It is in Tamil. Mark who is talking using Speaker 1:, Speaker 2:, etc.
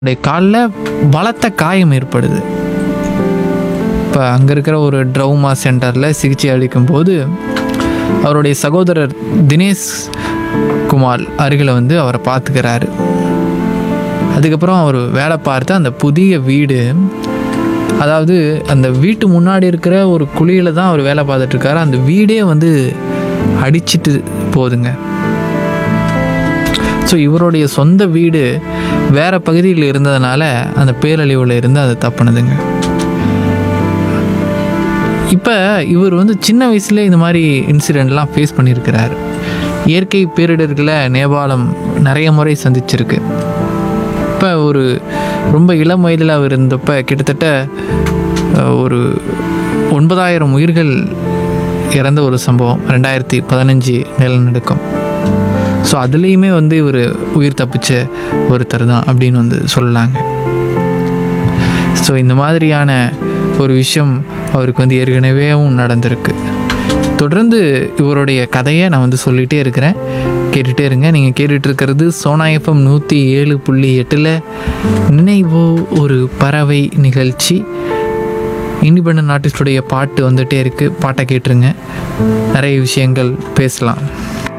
Speaker 1: அவருடைய காலில் பலத்த காயம் ஏற்படுது இப்போ அங்கே இருக்கிற ஒரு ட்ரௌமா சென்டரில் சிகிச்சை அளிக்கும்போது அவருடைய சகோதரர் தினேஷ் குமார் அருகில் வந்து அவரை பார்த்துக்கிறாரு அதுக்கப்புறம் அவர் வேலை பார்த்து அந்த புதிய வீடு அதாவது அந்த வீட்டு முன்னாடி இருக்கிற ஒரு குழியில் தான் அவர் வேலை பார்த்துட்டு இருக்காரு அந்த வீடே வந்து அடிச்சிட்டு போகுதுங்க ஸோ இவருடைய சொந்த வீடு வேற பகுதியில் இருந்ததுனால அந்த பேரழிவில் இருந்து அது தப்புனதுங்க இப்போ இவர் வந்து சின்ன வயசுல இந்த மாதிரி இன்சிடெண்ட்லாம் ஃபேஸ் பண்ணியிருக்கிறார் இயற்கை பேரிடர்களை நேபாளம் நிறைய முறை சந்திச்சிருக்கு இப்போ ஒரு ரொம்ப இளம் வயதில் அவர் இருந்தப்ப கிட்டத்தட்ட அஹ், ஒரு ஒன்பதாயிரம் உயிர்கள் இறந்த ஒரு சம்பவம் ரெண்டாயிரத்தி பதினஞ்சு நிலநடுக்கம் ஸோ அதுலேயுமே வந்து இவர் உயிர் தப்பிச்ச ஒருத்தர் தான் அப்படின்னு வந்து சொல்லலாங்க ஸோ இந்த மாதிரியான ஒரு விஷயம் அவருக்கு வந்து ஏற்கனவேவும் நடந்திருக்கு தொடர்ந்து இவருடைய கதையை நான் வந்து சொல்லிகிட்டே இருக்கிறேன் கேட்டுகிட்டே இருங்க நீங்கள் கேட்டுட்டு இருக்கிறது சோனா எஃப்எம் நூற்றி ஏழு புள்ளி எட்டில் நினைவோ ஒரு பறவை நிகழ்ச்சி இண்டிபெண்டன்ட் ஆர்டிஸ்டுடைய பாட்டு வந்துகிட்டே இருக்குது பாட்டை கேட்டுருங்க நிறைய விஷயங்கள் பேசலாம்